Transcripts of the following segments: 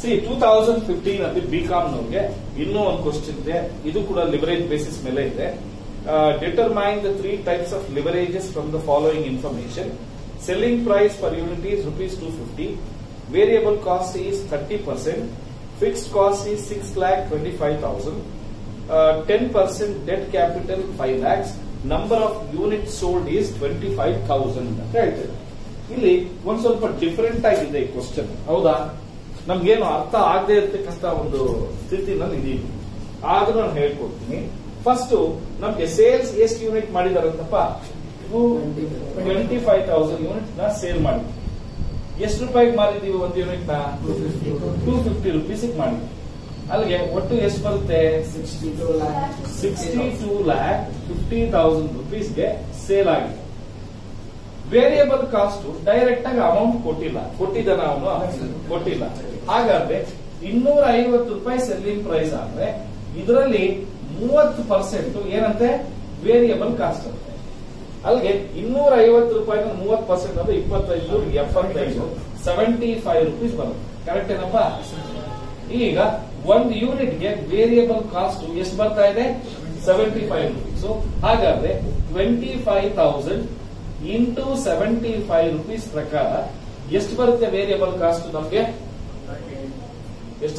C two thousand fifteen ಅಲ್ಲಿ B com ನವ್ರಿಗೆ ಇನ್ನೂ ಒಂದು ಕ್ವಶನ್ ಇದೆ ಇದು ಕೂಡ ಲಿವರೇಜ್ ಬೇಸಿಸ್ ಮೇಲೆ ಇದೆ determine the three types of leverages from the following information selling price per unit is rupees two fifty variable cost is thirty percent fixed cost is six lakh twenty five thousand ten percent debt capital five lakhs number of unit sold is twenty five thousand ಅಂತ ಹೇಳ್ತೇವೆ ಇಲ್ಲಿ ಒಂದ್ ಸ್ವಲ್ಪ different ಆಗಿದೆ ಈ question ಹೌದಾ ನಮ್ಗೇನು ಅರ್ಥ ಆಗದೆ ಇರ್ತಕ್ಕಂತ ಒಂದು ಸ್ಥಿತಿನಲ್ಲಿ ಇದೀವಿ ಆದ್ರೂ ನಾನು ಹೇಳ್ಕೊಡ್ತೀನಿ ಫಸ್ಟ್ ನಮ್ಗೆ ಸೇಲ್ಸ್ ಎಷ್ಟು ಯೂನಿಟ್ ಮಾಡಿದಾರಂತಪ್ಪ ಟ್ವೆಂಟಿ ಫೈವ್ ತೌಸಂಡ್ ಯೂನಿಟ್ ನ ಸೇಲ್ ಮಾಡಿದ್ವಿ ಎಷ್ಟು ರೂಪಾಯಿಗೆ ಮಾರಿದೀವಿ ಒಂದು ಯೂನಿಟ್ ನ ಟೂ ಫಿಫ್ಟಿ ರುಪೀಸ್ ಮಾಡಿದ್ವಿ ಅಲ್ಲಿಗೆ ಒಟ್ಟು ಎಷ್ಟು ಬರುತ್ತೆ sixty two lakh fifty thousand ರುಪೀಸ್ಗೆ ಸೇಲ್ ಆಗಿದೆ ವೇರಿಯಬಲ್ ಕಾಸ್ಟ್ ಡೈರೆಕ್ಟ್ ಆಗಿ ಅಮೌಂಟ್ ಕೊಟ್ಟಿಲ್ಲ ಕೊಟ್ಟಿದ್ದಾನ ಅವನು ಕೊಟ್ಟಿಲ್ಲ ಹಾಗಾದ್ರೆ ಇನ್ನೂರ ಐವತ್ತು ರೂಪಾಯಿ ಸೆಲ್ಲಿಂಗ್ ಪ್ರೈಸ್ ಆದ್ರೆ ಇದರಲ್ಲಿ ಮೂವತ್ತು ಪರ್ಸೆಂಟ್ ಏನಂತೆ ವೇರಿಯಬಲ್ ಕಾಸ್ಟ್ ಅಂತೆ ಅಲ್ಲಿಗೆ ಇನ್ನೂರ ಐವತ್ತು ರೂಪಾಯಿ ಮೂವತ್ತು ಪರ್ಸೆಂಟ್ ಅಂದ್ರೆ ಇಪ್ಪತ್ತೈದು ಎಪ್ಪತ್ತೈದು ಸೆವೆಂಟಿ ಫೈವ್ ರುಪೀಸ್ ಬರುತ್ತೆ ಕರೆಕ್ಟ್ ಏನಪ್ಪ ಈಗ ಒಂದು ಯೂನಿಟ್ಗೆ ವೇರಿಯಬಲ್ ಕಾಸ್ಟ್ ಎಷ್ಟು ಬರ್ತಾ ಇದೆ ಸೆವೆಂಟಿ ಫೈವ್ ರುಪೀಸ್ ಹಾಗಾದ್ರೆ twenty five thousand into seventy five rupees ಪ್ರಕಾರ ಎಷ್ಟು ಬರುತ್ತೆ ವೇರಿಯಬಲ್ ಕಾಸ್ಟ್ ನಮ್ಗೆ ಎಷ್ಟು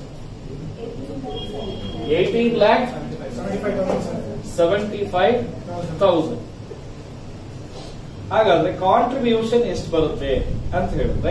eighteen lakh seventy five thousand ಹಾಗಾದ್ರೆ ಕಾಂಟ್ರಿಬ್ಯೂಷನ್ ಎಷ್ಟು ಬರುತ್ತೆ ಅಂತ ಹೇಳಿದ್ರೆ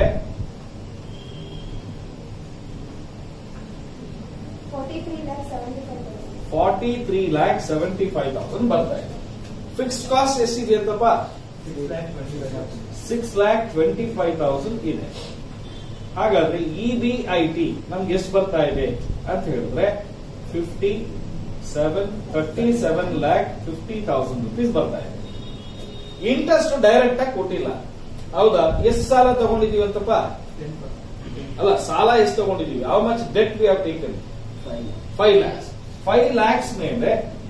forty three lakh seventy five thousand ಬರ್ತಾ ಇದೆ ಫಿಕ್ಸ್ಡ್ ಕಾಸ್ಟ್ ಎಷ್ಟಿದೆ ಅಂತಪ್ಪ six lakh twenty five thousand ಇದೆ ಹಾಗಾದ್ರೆ ಇ ಬಿ ಐ ಟಿ ನಮ್ಗೆ ಎಷ್ಟು ಬರ್ತಾ ಇದೆ ಅಂತ ಹೇಳಿದ್ರೆ fifty seven thirty seven lakh fifty thousand rupees ಬರ್ತಾ ಇದೆ ಇಂಟ್ರೆಸ್ಟ್ ಡೈರೆಕ್ಟ್ ಆಗಿ ಕೊಟ್ಟಿಲ್ಲ ಹೌದಾ ಎಷ್ಟು ಸಾಲ ತಗೊಂಡಿದೀವಿ ಅಂತಪ್ಪ ಅಲ್ಲ ಸಾಲ ಎಷ್ಟು ತಗೊಂಡಿದೀವಿ how much debt we have taken five lakhs five lakhs ಮೇಲೆ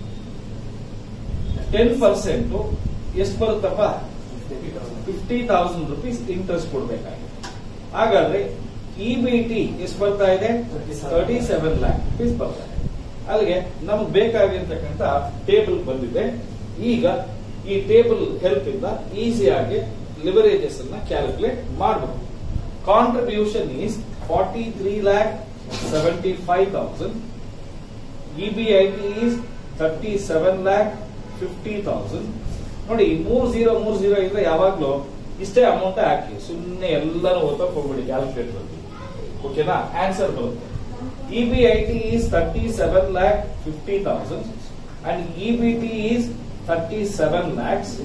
ಟೆನ್ ಪರ್ಸೆಂಟ್ ಎಷ್ಟು ಬರುತ್ತಪ್ಪ ಫಿಫ್ಟಿ ತೌಸಂಡ್ ರುಪೀಸ್ ಇಂಟ್ರೆಸ್ಟ್ ಕೊಡಬೇಕಾಗಿದೆ ಹಾಗಾದ್ರೆ ಇ ಬಿ ಟಿ ಎಷ್ಟು ಬರ್ತಾ ಇದೆ ತರ್ಟಿ ಸೆವೆನ್ ಲ್ಯಾಕ್ ರುಪೀಸ್ ಬರ್ತಾ ಇದೆ ಅಲ್ಲಿಗೆ ನಮ್ಗೆ ಬೇಕಾಗಿರ್ತಕ್ಕಂಥ ಟೇಬಲ್ ಬಂದಿದೆ ಈಗ ಈ ಟೇಬಲ್ ಹೆಲ್ಪ್ ಇಂದ ಈಸಿಯಾಗಿ ಲಿವರೇಜಸ್ ಅನ್ನ ಕ್ಯಾಲ್ಕುಲೇಟ್ ಮಾಡಬಹುದು contribution is forty three lakh seventy five thousand EBIT is thirty seven lakh fifty thousand ನೋಡಿ ಮೂರ್ ಜೀರೋ ಮೂರ್ ಜೀರೋ ಇದ್ರೆ ಯಾವಾಗ್ಲೂ ಇಷ್ಟೇ ಅಮೌಂಟ್ ಹಾಕಿ ಸುಮ್ಮನೆ ಎಲ್ಲಾನು ಓದಕ್ ಹೋಗ್ಬಿಡಿ ಕ್ಯಾಲ್ಕುಲೇಟರ್ ಓಕೆನಾ ಆನ್ಸರ್ ಬರುತ್ತೆ EBIT is thirty seven lakh fifty thousand and EBT is thirty seven lakhs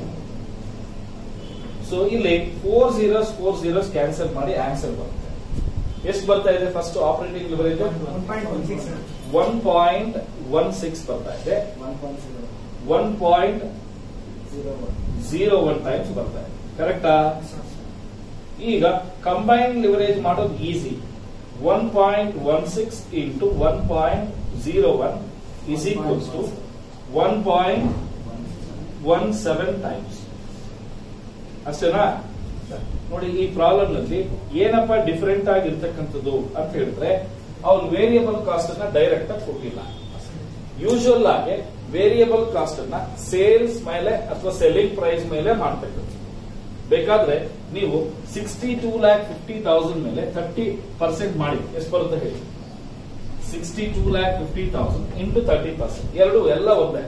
so ಇಲ್ಲಿ four zeros four zeros cancel ಮಾಡಿ ಆನ್ಸರ್ ಬರುತ್ತೆ ಎಷ್ಟು ಬರ್ತಾ ಇದೆ first operating leverage one point one six ಬರ್ತಾ ಇದೆ one point zero one times ಬರ್ತಾ ಇದೆ ಕರೆಕ್ಟಾ ಈಗ ಕಂಬೈನ್ ಲಿವರೇಜ್ ಮಾಡೋದು easy one point one six into one point zero one is equals to one point one seven times ಅಷ್ಟೇನಾ ನೋಡಿ ಈ ಪ್ರಾಬ್ಲಮ್ ನಲ್ಲಿ ಏನಪ್ಪ ಡಿಫರೆಂಟ್ ಆಗಿರ್ತಕ್ಕಂಥದ್ದು ಅಂತ ಹೇಳಿದ್ರೆ ಅವ್ನು ವೇರಿಯಬಲ್ ಕಾಸ್ಟ್ ಅನ್ನ ಡೈರೆಕ್ಟ್ ಆಗಿ ಕೊಟ್ಟಿಲ್ಲ ಯೂಶುವಲ್ ಆಗಿ ವೇರಿಯಬಲ್ ಕಾಸ್ಟ್ ಅನ್ನ ಸೇಲ್ಸ್ ಮೇಲೆ ಅಥವಾ ಸೆಲ್ಲಿಂಗ್ ಪ್ರೈಸ್ ಮೇಲೆ ಮಾಡ್ತಕ್ಕಂಥದ್ದು ಬೇಕಾದ್ರೆ ನೀವು sixty two lakh fifty thousand ಮೇಲೆ ಥರ್ಟಿ ಪರ್ಸೆಂಟ್ ಮಾಡಿ ಎಷ್ಟು ಬರುತ್ತೆ ಹೇಳಿ sixty two lakh fifty thousand into thirty percent ಎರಡು ಎಲ್ಲ ಒಂದೇ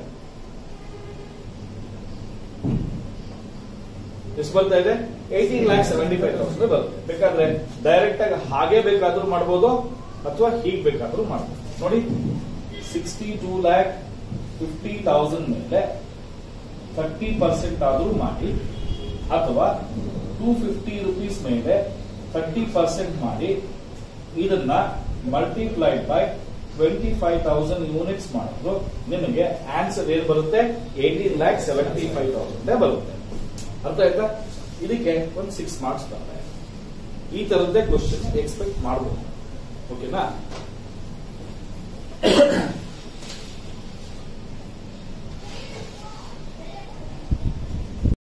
ಎಷ್ಟು ಬರ್ತಾ ಇದೆ eighteen lakh seventy five thousand ಬರುತ್ತೆ ಬೇಕಾದ್ರೆ ಡೈರೆಕ್ಟ್ ಆಗಿ ಹಾಗೆ ಬೇಕಾದ್ರೂ ಮಾಡ್ಬೋದು ಅಥವಾ ಹೀಗ್ ಬೇಕಾದ್ರೂ ಮಾಡ್ಬೋದು ನೋಡಿ sixty two lakh fifty thousand ಮೇಲೆ ಥರ್ಟಿ ಪರ್ಸೆಂಟ್ ಆದ್ರೂ ಮಾಡಿ ಅಥವಾ ಟೂ ಫಿಫ್ಟಿ ರುಪೀಸ್ ಮೇಲೆ ಥರ್ಟಿ ಪರ್ಸೆಂಟ್ ಮಾಡಿ ಇದನ್ನ multiplied by twenty five thousand units ಮಾಡಿದ್ರು ನಿಮಗೆ ಆನ್ಸರ್ ಏನ್ ಬರುತ್ತೆ eighteen lakh seventy five thousand ಬರುತ್ತೆ ಅರ್ಥ ಆಯ್ತಾ ಇದಕ್ಕೆ ಒಂದು ಸಿಕ್ಸ್ ಮಾರ್ಕ್ಸ್ ಬರ್ತಾರೆ ಈ ತರದ್ದೇ ಕ್ವಶನ್ ಎಕ್ಸ್ಪೆಕ್ಟ್ ಮಾಡಬಹುದು ಓಕೆನಾ